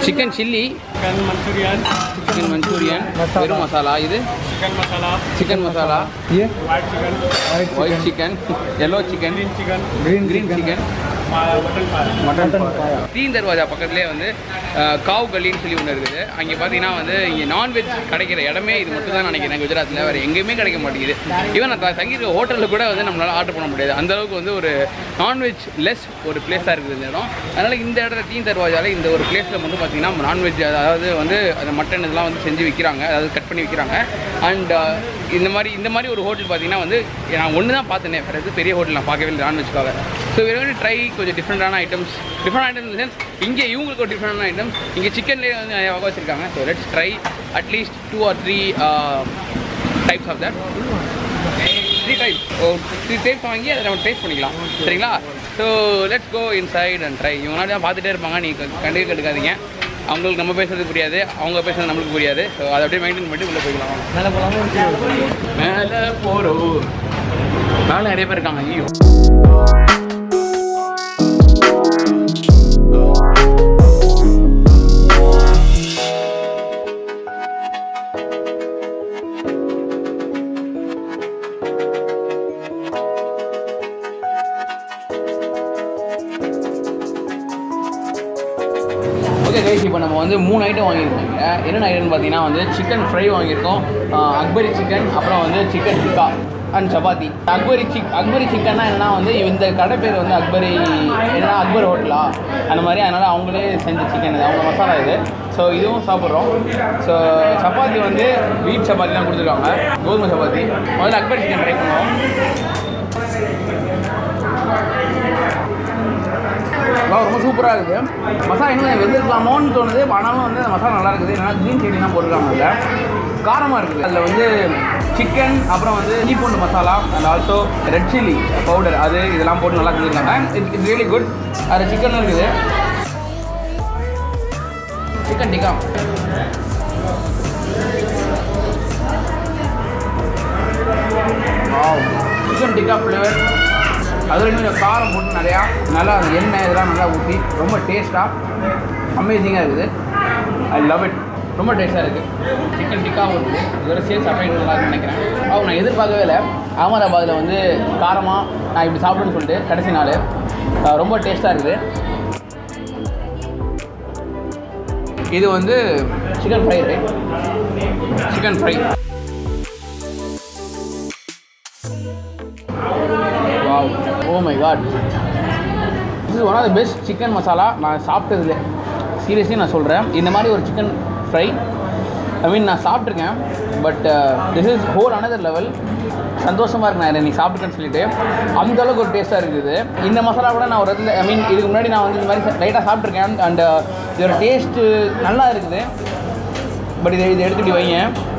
Chicken chilli chicken Manchurian chicken Manchurian வெறும் மசாலா இது chicken masala chicken masala ये white chicken white white chicken yellow chicken green chicken green green chicken mutton fry mutton mutton paya Teen தர்வாஜா பக்கத்துலேயே வந்து அஹ், காவ் கல்லின்னு சொல்லி ஒன்று இருக்குது அங்கே பார்த்தீங்கன்னா வந்து இங்கே நான்வெஜ் கிடைக்கிற இடமே இது மட்டும் தான் நினைக்கிறேன் குஜராத்தில் வேறு எங்கேயுமே கிடைக்க மாட்டேங்குது ஈவன் நான் தங்கியிருக்க ஹோட்டலில் கூட வந்து நம்மளால் ஆர்டர் பண்ண முடியாது அந்த அளவுக்கு வந்து ஒரு நான்வெஜ் லெஸ் ஒரு பிளேஸாக இருக்குது இந்த இடம் அதனால் இந்த இடத்துல தீன் தர்வாஜாவில் இந்த ஒரு பிளேஸில் வந்து பார்த்தீங்கன்னா நான்வெஜ் அதாவது வந்து அந்த மட்டன் இதெல்லாம் வந்து செஞ்சு விற்கிறாங்க அதாவது கட் பண்ணி விற்கிறாங்க அண்ட் இந்த மாதிரி இந்த மாதிரி ஒரு ஹோட்டல் பார்த்தீங்கன்னா வந்து நான் ஒன்று தான் பார்த்தேனே வேறு எதுவும் பெரிய ஹோட்டல் நான் பார்க்கவே இல்லை நான்வெஜ்க்காக ஸோ வேறு ட்ரை கொஞ்சம் டிஃப்ரெண்டான ஐட்டம்ஸ் டிஃப்ரெண்ட் ஐட்டம்ஸ் சென்ஸ் இங்கே இவங்களுக்கு ஒரு டிஃப்ரெண்டான ஐட்டம்ஸ் இங்கே சிக்கன்லேயே வந்து நிறைய வகை வச்சுருக்காங்க so let's try at least two or three types of that three types oh three types வாங்கி அதை நம்ம டேஸ்ட் பண்ணிக்கலாம் சரிங்களா so let's go inside and try இவங்க தான் பார்த்துட்டே இருப்பாங்க நீங்கள் கண்டுக்க கண்டுக்காதீங்க அவங்களுக்கு நம்ம பேசுறது புரியாது அவங்க பேசுறது நம்மளுக்கு புரியாது ஸோ அதை அப்படியே மெயின்டைன் பண்ணி உள்ளே போய்க்கலாம் மேலே போகலாமா மேலே போகிறோம் மேலே நிறைய பேர் இருக்காங்க ஐயோ ஓகே கைஸ் இப்போ நம்ம வந்து மூணு ஐட்டம் வாங்கியிருக்கோம் இங்க. என்னென்ன ஐட்டம்னு பார்த்தீங்கன்னா வந்து சிக்கன் ஃப்ரை வாங்கியிருக்கோம் ஆஹ் அக்பரி சிக்கன் அப்புறம் வந்து chicken tikka and chapati Akbari chick Akbari சிக்கன்னா என்னன்னா வந்து இந்த கடை பேர் வந்து அக்பரி என்னன்னா அக்பர் ஹோட்டலா அந்த மாதிரி அதனால் அவங்களே செஞ்ச சிக்கன் இது அவங்க மசாலா இது ஸோ இதுவும் சாப்பிட்றோம் ஸோ சப்பாத்தி வந்து வீட் சப்பாத்தி தான் கொடுத்துருக்காங்க கோதுமை சப்பாத்தி முதல்ல அக்பரி சிக்கன் ட்ரை பண்ணுவோம் வா, ரொம்ப சூப்பராக இருக்குது மசாலா இன்னும் கொஞ்சம் வெந்திருக்கலாமோன்னு தோணுது ஆனாலும் வந்து அந்த மசாலா நல்லா இருக்குது ஏன்னா க்ரீன் சில்லி தான் போட்டிருக்காங்க அதில் காரமாக இருக்குது அதில் வந்து சிக்கன் அப்புறம் வந்து இஞ்சி பூண்டு masala and also red chilli powder அது இதெல்லாம் போட்டு நல்லா செஞ்சுருக்காங்க இட்ஸ் இட்ஸ் ரியலி குட் அதில் சிக்கனும் இருக்குது chicken tikka chicken tikka flavour அதில் கொஞ்சம் காரம் போட்டு நிறையா நல்லா அந்த எண்ணெய் இதெல்லாம் நல்லா ஊற்றி ரொம்ப டேஸ்ட்டாக அமேசிங்காக இருக்குது ஐ லவ் இட் ரொம்ப டேஸ்ட்டாக இருக்குது சிக்கன் டிக்காவும் இருக்குது இதோட சேர்த்து சாப்பிட்டு நல்லா இருக்குன்னு நினைக்கிறேன் அவங்க நான் எதிர்பார்க்கவே இல்லை அகமதாபாத்தில் வந்து காரமாக நான் இப்படி சாப்பிடுன்னு சொல்லிட்டு கடைசி நாள் அஹ் ரொம்ப டேஸ்ட்டாக இருக்குது இது வந்து chicken fry right chicken fry wow oh my god இது one of the best chicken masala நான் சாப்பிட்டதுல சீரியஸ்லி நான் சொல்கிறேன் இந்த மாதிரி ஒரு சிக்கன் ஃப்ரை ஐ மீன் நான் சாப்பிட்ருக்கேன் but this is whole another level சந்தோஷமாக இருக்கு நான் இன்னைக்கு சாப்பிட்டுருக்கேன்னு சொல்லிட்டு அந்த அளவுக்கு ஒரு டேஸ்ட்டாக இருக்குது இந்த மசாலா கூட நான் ஒரு இடத்துல ஐ மீன் இதுக்கு முன்னாடி நான் வந்து இந்த மாதிரி லைட்டாக சாப்பிட்ருக்கேன் அண்ட் இதோட டேஸ்ட்டு நல்லா இருக்குது பட் இதை இதை எடுத்துகிட்டு வைங்க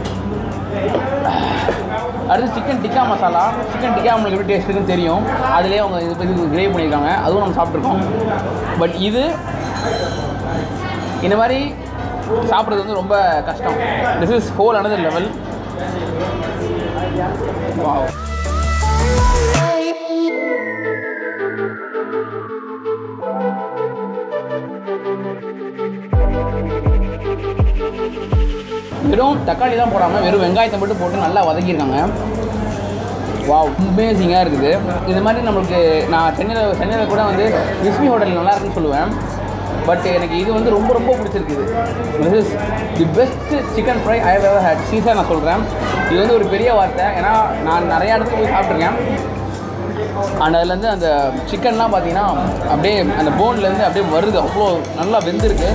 அடுத்து சிக்கன் டிக்கா மசாலா சிக்கன் டிக்கா நம்மளுக்கு எப்படி டேஸ்ட் இருக்குன்னு தெரியும் அதிலே அவங்க இது இது கிரேவ் பண்ணியிருக்காங்க அதுவும் நம்ம சாப்பிட்ருக்கோம் பட் இது இந்த மாதிரி சாப்பிட்றது வந்து ரொம்ப கஷ்டம் this is whole another level wow வெறும் தக்காளி தான் போடாமல் வெறும் வெங்காயத்தை மட்டும் போட்டு நல்லா வதக்கியிருக்காங்க வாவ் அமேசிங்காக இருக்குது இது மாதிரி நம்மளுக்கு நான் சென்னையில் சென்னையில் கூட வந்து விஸ்மி ஹோட்டல் நல்லா இருக்குன்னு சொல்லுவேன் பட் எனக்கு இது வந்து ரொம்ப ரொம்ப பிடிச்சிருக்குது this is the best chicken fry I have ever had சீஸாக நான் சொல்கிறேன் இது வந்து ஒரு பெரிய வார்த்தை ஏன்னா நான் நிறையா இடத்துக்கு போய் சாப்பிட்ருக்கேன் அண்ட் அதுலேருந்து அந்த சிக்கன்லாம் பார்த்தீங்கன்னா அப்படியே அந்த போன்லேருந்து அப்படியே வருது அவ்வளோ நல்லா வெந்திருக்கு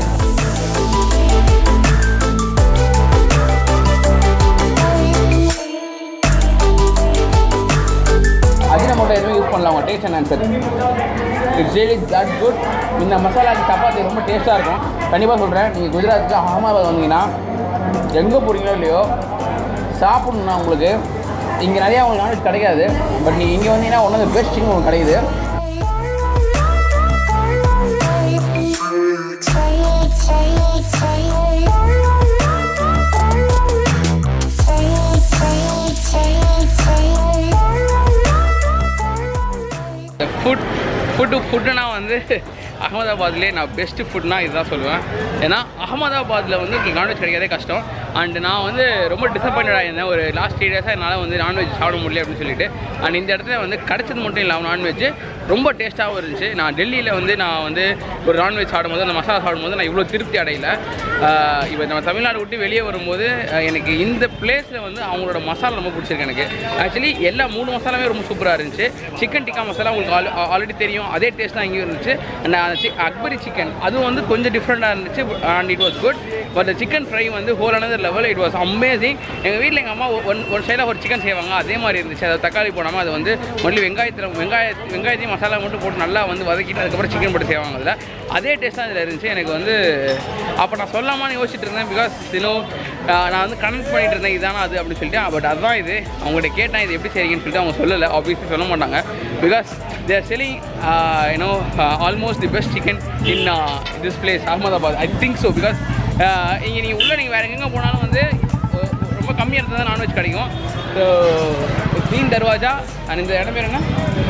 அஜினமோட்டோ எதுவும் யூஸ் பண்ணலாம் அவங்க taste and answer it's really that good இந்த மசாலாக்கு சப்பாத்தி ரொம்ப டேஸ்ட்டாக இருக்கும் கண்டிப்பாக சொல்கிறேன் நீங்கள் குஜராத்துக்கு அகமதாபாத் வந்தீங்கன்னா எங்கே போகிறீங்களோ இல்லையோ சாப்பிடணுன்னா உங்களுக்கு இங்கே நிறையா உங்களுக்கு நான்வெஜ் கிடைக்காது பட் நீங்கள் இங்கே வந்தீங்கன்னா ஒன்று ஆஃப் பெஸ்ட் சிக்கன் உங்களுக்கு கிடைக்குது ஃபுட் ஃபுட்டு ஃபுட்டுனா வந்து அகமதாபாத்லேயே நான் பெஸ்ட்டு ஃபுட்னா இதுதான் சொல்லுவேன் ஏன்னா அகமதாபாத்தில் வந்து உங்களுக்கு நான்வெஜ் கிடைக்காதே கஷ்டம் அண்ட் நான் வந்து ரொம்ப டிசப்பாயிண்டடாக இருந்தேன் ஒரு லாஸ்ட் த்ரீ டேஸாக என்னால் வந்து நான்வெஜ் சாப்பிட முடியல அப்படின்னு சொல்லிட்டு அண்ட் இந்த இடத்துல வந்து கிடைச்சது மட்டும் இல்லாமல் நான்வெஜ் ரொம்ப டேஸ்ட்டாகவும் இருந்துச்சு நான் டெல்லியில் வந்து நான் வந்து ஒரு நான்வெஜ் சாப்பிடும்போது அந்த மசாலா சாப்பிடும்போது நான் இவ்வளோ திருப்தி அடையல இப்போ நம்ம தமிழ்நாடு விட்டு வெளியே வரும்போது அஹ், எனக்கு இந்த பிளேஸில் வந்து அவங்களோட மசாலா ரொம்ப பிடிச்சிருக்கு எனக்கு ஆக்சுவலி எல்லா மூணு மசாலாவே ரொம்ப சூப்பராக இருந்துச்சு சிக்கன் டிக்கா மசாலா உங்களுக்கு ஆல்ரெடி தெரியும் அதே டேஸ்ட் தான் இங்கேயும் இருந்துச்சு அண்ட் அந்த சி அக்பரி சிக்கன் அதுவும் வந்து கொஞ்சம் டிஃப்ரெண்ட்டாக இருந்துச்சு and it was good but chicken fry வந்து whole another level it was amazing எங்கள் வீட்டில் எங்கள் அம்மா ஒன் ஒன் சைடில் ஒரு சிக்கன் செய்வாங்க அதே மாதிரி இருந்துச்சு அதை தக்காளி போடாமல் அது வந்து ஒன்லி வெங்காயத்தில் வெங்காய வெங்காயத்தையும் மசாலா மட்டும் போட்டு நல்லா வந்து வதக்கிட்டு அதுக்கப்புறம் சிக்கன் போட்டு செய்வாங்க அதில் அதே டேஸ்ட் தான் இதில் இருந்துச்சு எனக்கு வந்து அப்போ நான் சொல்லாமான்னு யோசிச்சுட்டு இருந்தேன் பிகாஸ் இன்னும் நான் வந்து கனெக்ட் பண்ணிட்டு இருந்தேன் இதானா அது அப்படின்னு சொல்லிட்டு பட் அதுதான் இது அவங்கள்ட்ட கேட்டேன் இது எப்படி செய்றீங்கன்னு சொல்லிட்டு அவங்க சொல்லலை ஆப்வியஸ்லி சொல்ல மாட்டாங்க because they're selling you know almost the best chicken in this place Ahmedabad I think so because இங்கே நீங்கள் உள்ளே நீங்கள் வேறு எங்கே போனாலும் வந்து ஒ- ரொம்ப கம்மியாக இருந்தால் தான் நான்வெஜ் கிடைக்கும் ஸோ தீன் தர்வாஜா அண்ட் இந்த இடம் பேர் என்ன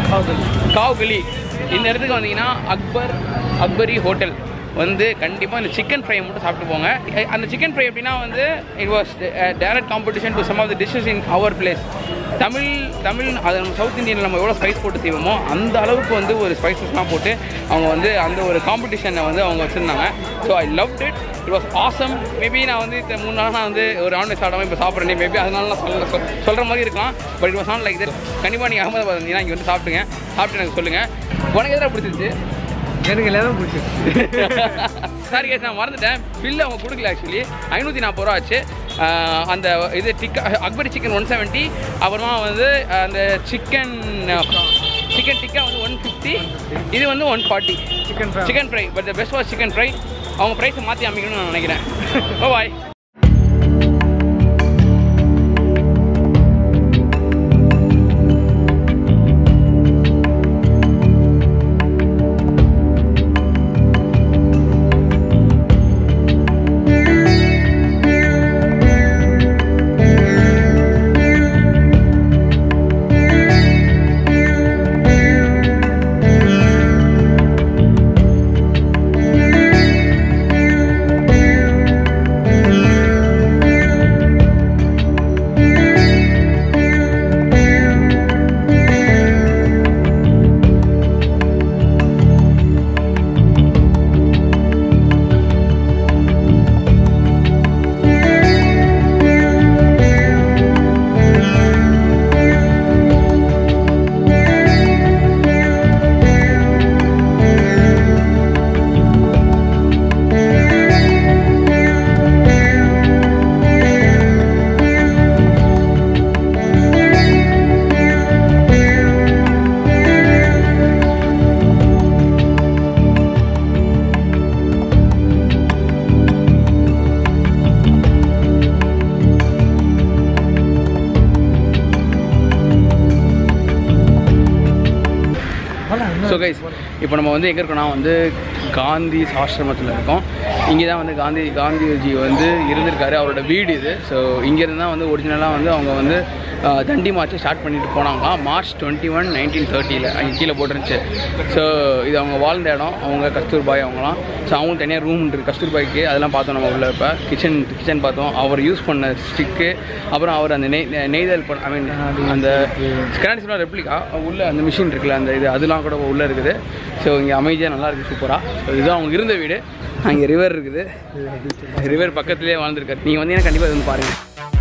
காவ்கலி இந்த இடத்துக்கு வந்தீங்கன்னா அக்பர் அக்பரி ஹோட்டல் வந்து கண்டிப்பாக இந்த சிக்கன் ஃப்ரை மட்டும் சாப்பிட்டு போங்க அஹ் அந்த சிக்கன் ஃப்ரை எப்படின்னா வந்து it was direct competition to some of the dishes in our place Tamil Tamil அது நம்ம சவுத் இந்தியனில் நம்ம எவ்வளோ ஸ்பைஸ் போட்டு செய்வோமோ அந்த அளவுக்கு வந்து ஒரு ஸ்பைசஸ்லாம் போட்டு அவங்க வந்து அந்த ஒரு காம்படிஷனை வந்து அவங்க வச்சுருந்தாங்க so I love it it was awesome maybe நான் வந்து இந்த மூணு நாள் நான் வந்து ஒரு நான்வெஜ் சாப்பிடாம இப்போ சாப்பிட்றேன் மேபி அதனால நான் சொல்ல சொல் சொல்கிற மாதிரி இருக்கலாம் but it was not like that கண்டிப்பாக நீங்கள் அகமதாபாத் வந்தீங்கன்னா இங்கே வந்து சாப்பிட்டுங்க சாப்பிட்டு எனக்கு சொல்லுங்கள் உனக்கு எதிராக பிடிச்சிருச்சு எனக்கு எல்லாமே பிடிச்சிருக்கு சாரி கேஸ் நான் மறந்துட்டேன் பில்லு அவங்க கொடுக்கல ஆக்சுவலி ஐநூற்றி நாற்பது ரூபா ஆச்சு ஆஹ் அந்த இது tikka Akbari chicken one seventy அப்புறமா வந்து அந்த சிக்கன் சிக்கன் டிக்கா வந்து ஒன் ஃபிஃப்டி இது வந்து one forty chicken fry chicken fry but the best was chicken fry அவங்க ப்ரைஸை மாற்றி அமைக்கணும்னு நான் நினைக்கிறேன் பாய் ஸோ கைஸ் இப்போ நம்ம வந்து எங்கே இருக்கோம்னா வந்து காந்தி ஆசிரமத்தில் இருக்கோம் இங்கே தான் வந்து காந்தி காந்திஜி வந்து இருந்திருக்காரு அவரோட வீடு இது ஸோ இங்கேருந்து தான் வந்து ஒரிஜினலாக வந்து அவங்க வந்து ஆஹ், தண்டி மார்ச் ஸ்டார்ட் பண்ணிட்டு போனாங்களாம் மார்ச் டுவெண்ட்டி ஒன் நைன்டீன் தேர்ட்டியில் அங்கே கீழே போட்டுருந்துச்சு ஸோ இது அவங்க வாழ்ந்த இடம் அவங்க கஸ்தூர்பாய் அவங்களாம் ஸோ அவங்களுக்கு தனியாக ரூம் இருக்குது கஸ்தூர்பாய்க்கு அதெல்லாம் பார்த்தோம் நம்ம உள்ள இப்போ கிச்சன் கிச்சன் பார்த்தோம் அவர் யூஸ் பண்ண ஸ்டிக்கு அப்புறம் அவர் அந்த நெய் நெய்தல் பண்ண ஐ மீன் அந்த கனாடிஸ்லாம் ரெப்ளிகா உள்ள அந்த மிஷின் இருக்குல்ல அந்த இது அதெல்லாம் கூட உள்ளே இருக்குது ஸோ இங்கே அமைதியாக நல்லா இருக்குது சூப்பராக ஸோ இதுதான் அவங்க இருந்த வீடு அங்கே ரிவர் இருக்குது ரிவர் பக்கத்துலேயே வாழ்ந்துருக்காரு நீங்கள் வந்தீங்கன்னா கண்டிப்பாக இது வந்து பாருங்கள்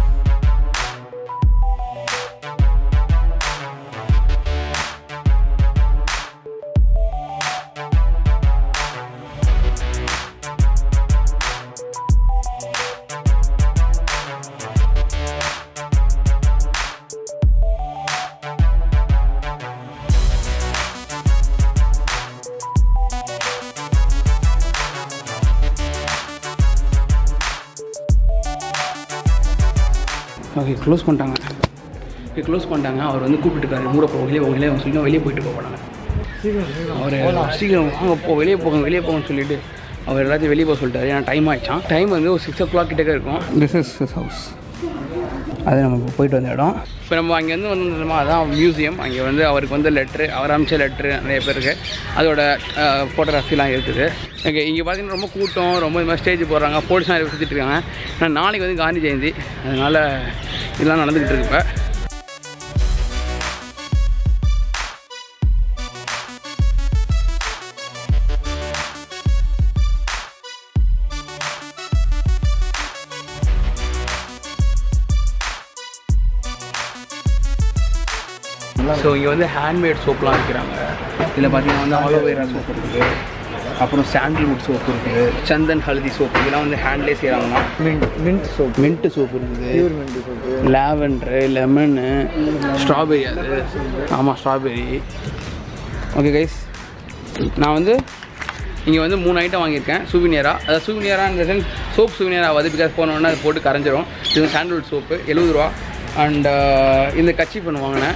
ஓகே க்ளோஸ் பண்ணிட்டாங்க ஓகே க்ளோஸ் பண்ணிட்டாங்க அவர் வந்து கூப்பிட்டுருக்காரு மூட போ வெளியே போக வெளியே போக சொல்லி வெளியே போயிட்டு போக போனாங்க அவர் சீக்கிரம் வாங்க போ வெளியே போங்க வெளியே போங்கன்னு சொல்லிட்டு அவர் எல்லாத்தையும் வெளியே போக சொல்லிட்டாரு ஏன்னா டைம் ஆயிடுச்சான் டைம் வந்து ஒரு சிக்ஸ் ஓ கிளாக் கிட்டக்க இருக்கும் திஸ் இஸ் ஹிஸ் ஹவுஸ் அது நம்ம இப்போ போயிட்டு வந்த இடம் இப்போ நம்ம அங்கேருந்து வந்திருந்தோமா அதான் மியூசியம் அங்கே வந்து அவருக்கு வந்து லெட்ரு அவர் அமைச்ச லெட்ரு நிறைய பேருக்கு அதோட ஃபோட்டோகிராஃபிலாம் இருக்குது இங்கே இங்கே பார்த்தீங்கன்னா ரொம்ப கூட்டம் ரொம்ப இது மாதிரி ஸ்டேஜ் போடுறாங்க போலீஸ்லாம் நிறைய சுற்றிட்டு இருக்காங்க ஆனால் நாளைக்கு வந்து காந்தி ஜெயந்தி அதனால் இதெல்லாம் நடந்துக்கிட்டு இருக்கு இப்போ ஸோ இங்கே வந்து ஹேண்ட்மேட் சோப்லாம் விற்கிறாங்க இதில் பார்த்தீங்கன்னா வந்து ஆலோவேரா சோப் இருக்குது அப்புறம் சாண்டில்வுட் சோப் இருக்குது சந்தன் ஹல்தி சோப் இதெல்லாம் வந்து ஹேண்ட்லேயே செய்கிறாங்கன்னா mint mint soap mint soap இருக்குது pure mint soap lavender lemon strawberry அது ஆமாம் ஸ்ட்ராபெரி ஓகே கைஸ் நான் வந்து இங்கே வந்து மூணு ஐட்டம் வாங்கியிருக்கேன் சூவினியராக அதாவது சூவினியராக இந்த சென்ஸ் சோப் சூவினியர் ஆகாது பிகாஸ் போனோடனே அது போட்டு கரைஞ்சிரும் இது வந்து சாண்டில்வுட் சோப்பு எழுபது ரூபா அண்ட் இந்த கச்சி பண்ணு வாங்கினேன்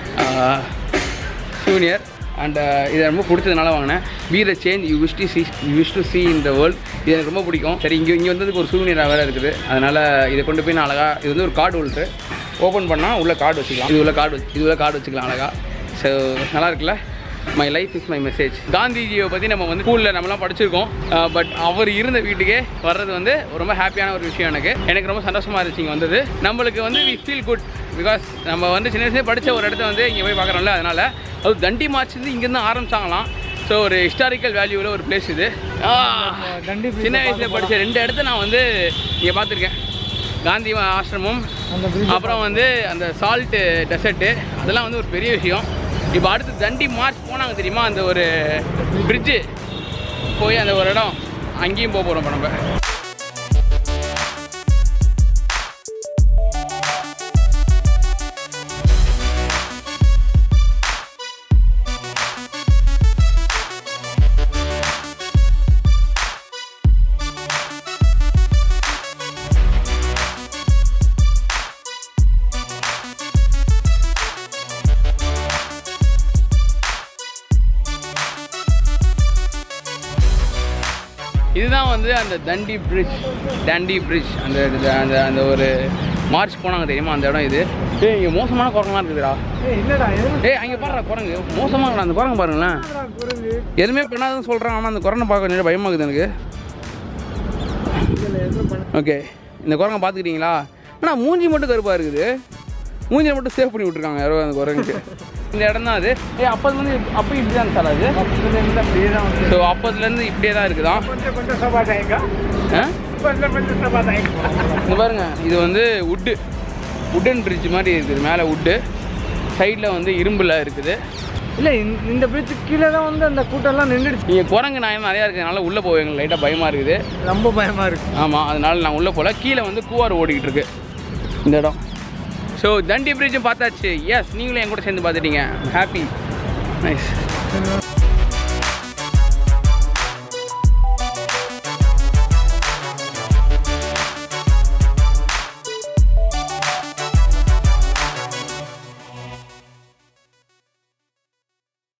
சூனியர் அண்ட் இதை ரொம்ப பிடிச்சதுனால வாங்கினேன் be the change you wish to see you wish to see in the world இது எனக்கு ரொம்ப பிடிக்கும் சரி இங்கே இங்கே வந்ததுக்கு ஒரு சூனியராக வேறு இருக்குது அதனால் இதை கொண்டு போய் நான் அழகாக இது வந்து ஒரு கார்டு ஹோல்ட்ரு ஓப்பன் பண்ணால் உள்ள கார்டு வச்சுக்கலாம் இது உள்ள கார்டு வச்சு இது உள்ள கார்டு வச்சுக்கலாம் அழகாக ஸோ நல்லா இருக்குல்ல my life is my message காந்திஜியை பற்றி நம்ம வந்து ஸ்கூலில் நம்மலாம் படிச்சிருக்கோம் பட் அவர் இருந்த வீட்டுக்கே வர்றது வந்து ரொம்ப ஹாப்பியான ஒரு விஷயம் எனக்கு எனக்கு ரொம்ப சந்தோஷமாக இருந்துச்சு இங்கே வந்தது நம்மளுக்கு வந்து வி ஃபீல் குட் பிகாஸ் நம்ம வந்து சின்ன வயசுலேயே படித்த ஒரு இடத்த வந்து இங்கே போய் பார்க்குறோம்ல அதனால் அது தண்டி மார்ச் வந்து இங்கேருந்து ஆரம்பிச்சாங்களாம் ஸோ ஒரு ஹிஸ்டாரிக்கல் வேல்யூவில் ஒரு பிளேஸ் இது ஆ, தண்டி bridge சின்ன வயசில் படித்த ரெண்டு இடத்த நான் வந்து இங்கே பார்த்துருக்கேன் காந்தி ஆசிரமம் அந்த bridge அப்புறம் வந்து அந்த சால்ட்டு டெசர்ட்டு அதெல்லாம் வந்து ஒரு பெரிய விஷயம் இப்போ அடுத்து தண்டி மார்ச் போனாங்க தெரியுமா அந்த ஒரு பிரிட்ஜு போய் அந்த ஒரு இடம் அங்கேயும் போக போகிறோம் இப்போ நம்ம இதுதான் வந்து அந்த தண்டி பிரிட்ஜ் தண்டி பிரிட்ஜ் அந்த இது- அந்த அந்த ஒரு மார்ச் போனாங்க தெரியுமா அந்த இடம் இது ஏய் இங்கே மோசமான குரங்கெல்லாம் இருக்குதுடா ஏய் இல்லடா எதுவும் ஏய் அங்கே பாருடா குரங்கு மோசமாக அந்த குரங்கு பாருங்களேன் குரங்கு எதுவுமே பண்ணாதுன்னு சொல்கிறான் ஆனால் அந்த குரங்கை பார்க்க கொஞ்சம் பயமாகுது எனக்கு இதில் எதுவும் பண்ண ஓகே இந்த குரங்கை பார்த்துக்கிட்டீங்களா ஆனால் மூஞ்சி மட்டும் கருப்பாக இருக்குது மூஞ்சியை மட்டும் சேவ் பண்ணி விட்ருக்காங்க யாரோ அந்த குரங்குக்கு இந்த இடம் தான் அது ஏய் அப்போதுலேருந்து அப்போ இப்படி தான் சார் அது அப்போதுலேருந்து அப்படியே தான் வந்து ஸோ அப்போதுலேருந்து இப்படியே தான் இருக்குதான் கொஞ்சம் கொஞ்சம் சபா தாயங்கா ஆ கொஞ்சம் கொஞ்சம் சபா தாயங்கா இங்க பாருங்க இது வந்து வுட்டு வுட்டன் பிரிட்ஜ் மாதிரி இருக்குது மேலே வுட்டு சைடில் வந்து இரும்பில் இருக்குது இல்லை இந்த பிரிட்ஜு கீழே தான் வந்து அந்த கூட்டம்லாம் நின்றுடுச்சு இங்கே குரங்கு நாயம் நிறையா இருக்கிறதுனால உள்ளே போக எங்களுக்கு லைட்டாக பயமாக இருக்குது ரொம்ப பயமாக இருக்கு ஆமாம் அதனால நான் உள்ளே போகல கீழே வந்து கூவார் ஓடிக்கிட்டு இருக்கு இந்த இடம் ஸோ தண்டி பிரிட்ஜும் பார்த்தாச்சு எஸ் நீங்களும் என் கூட சேர்ந்து பார்த்துட்டீங்க ஹாப்பி நைஸ்